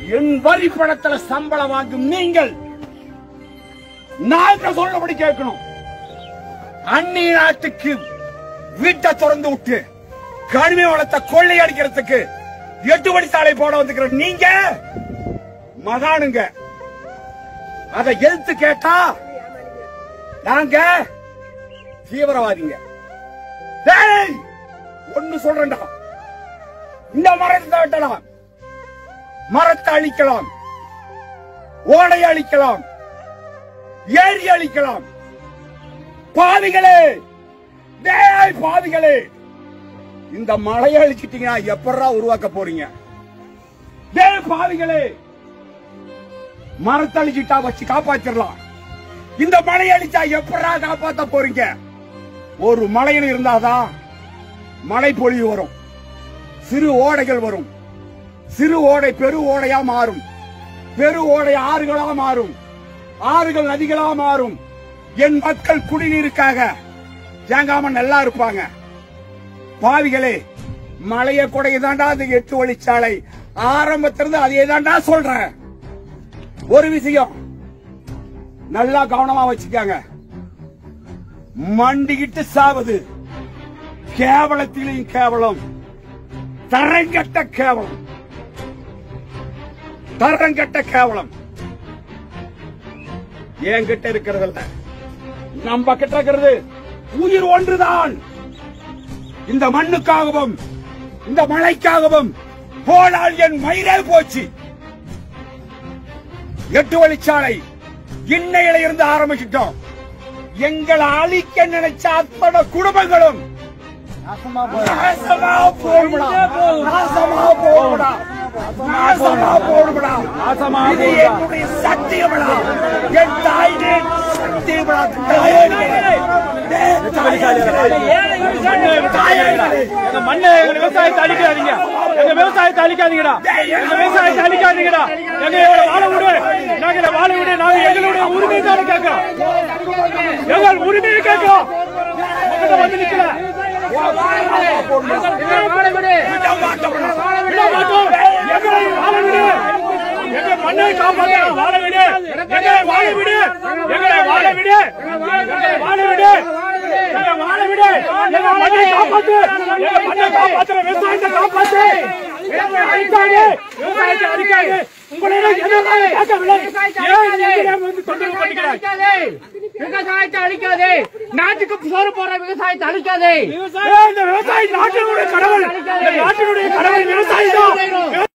என் வரி பணத்துல சம்பளம் வாங்கும் நீங்கள் நாங்க சொல்லபடி கேட்கணும் அந்நிய நாட்டுக்கு வீட்டை திறந்து விட்டு கனிமை வளத்தை கொள்ளை அடிக்கிறதுக்கு எட்டு வழி சாலை போட வந்துக்கிற நீங்க மகானுங்க அதை எதிர்த்து கேட்டா நாங்க தீவிரவாதிங்க டேய் ஒன்னு சொல்றேன்டா இந்த மரத்தை வெட்டலாம் மரத்தை அழிக்கலாம் ஓடை அழிக்கலாம் ஏரி அழிக்கலாம் பாவிகளே டேய் பாவிகளே இந்த மலையை அழிச்சிட்டீங்கன்னா எப்படா உருவாக்க போறீங்க டேய் பாவிகளே மரத்தை அழிச்சிட்டா வச்சு காப்பாத்திரலாம் இந்த மலையை அழிச்சா எப்படா காப்பாத்த போறீங்க ஒரு மலையில் இருந்தாதான் மழை பொழிவு வரும் சிறு ஓடைகள் வரும் சிறு ஓடை பெரு ஓடையா மாறும் பெரு ஓடை ஆறுகளா மாறும் ஆறுகள் நதிகளா மாறும் என் மக்கள் குடிநீருக்காக தேங்காம நல்லா இருப்பாங்க பாவிகளே மலைய கொடை தாண்டா அது எட்டு வழிச்சாலை ஆரம்பத்திலிருந்து அதே தாண்டா சொல்றேன் ஒரு விஷயம் நல்லா கவனமா வச்சுக்காங்க மண்டிக்கிட்டு சாவது கேவலத்திலையும் கேவலம் தரங்கட்ட கேவலம் தரங்கட்ட கேவலம் என்கிட்ட இருக்கிறதில்ல நம்ம கிட்ட இருக்கிறது உயிர் ஒன்றுதான் இந்த மண்ணுக்காகவும் இந்த மழைக்காகவும் போனால் என் மயிரே போச்சு எட்டு வழிச்சாலை இன்னையில இருந்து ஆரம்பிச்சிட்டோம் எங்களை அழிக்க நினைச்ச அத்தனை குடும்பங்களும் நாசமா போடுடா நாசமா போடுடா நாசமா போடுடா இது என்னுடைய சத்தியமடா என் தாயின் சத்தியமடா எங்க மண்ணை எங்க விவசாயத்தை அழிக்காதீங்க எங்க விவசாயத்தை அழிக்காதீங்கடா எங்க விவசாயத்தை அழிக்காதீங்கடா எங்க எங்களை வாழ விடு நாங்க இதை வாழ விடு நாங்க எங்களுடைய உரிமை தானே கேட்கிறோம் எங்கள் உரிமையை கேட்கிறோம் உங்ககிட்ட வந்து நிக்கல விட மாட்டோம் எங்களை வாழ விடு எங்க மண்ணை காப்பாற்ற வாழ விடு எங்களை வாழ விடு எங்களை வாழ விடு எங்களை வாழ விடு எங்களை வாழ விடு எங்க மண்ணை காப்பாத்து எங்க மண்ணை காப்பாத்துற விவசாயத்தை காப்பாத்து விவசாயத்தை அழிக்காது விவசாயத்தை அழிக்காது உங்களிடம் எதெல்லாம் கேட்கவில்லை ஏன் நீங்களே வந்து தொந்தரவு பண்ணிக்கிறாய் விவசாயத்தை அழிக்காதே நாட்டுக்கு சோறு போடுற விவசாயத்தை அழிக்காதே ஏன் இந்த விவசாயி நாட்டினுடைய கடவுள் இந்த நாட்டினுடைய கடவுள் விவசாயி தான்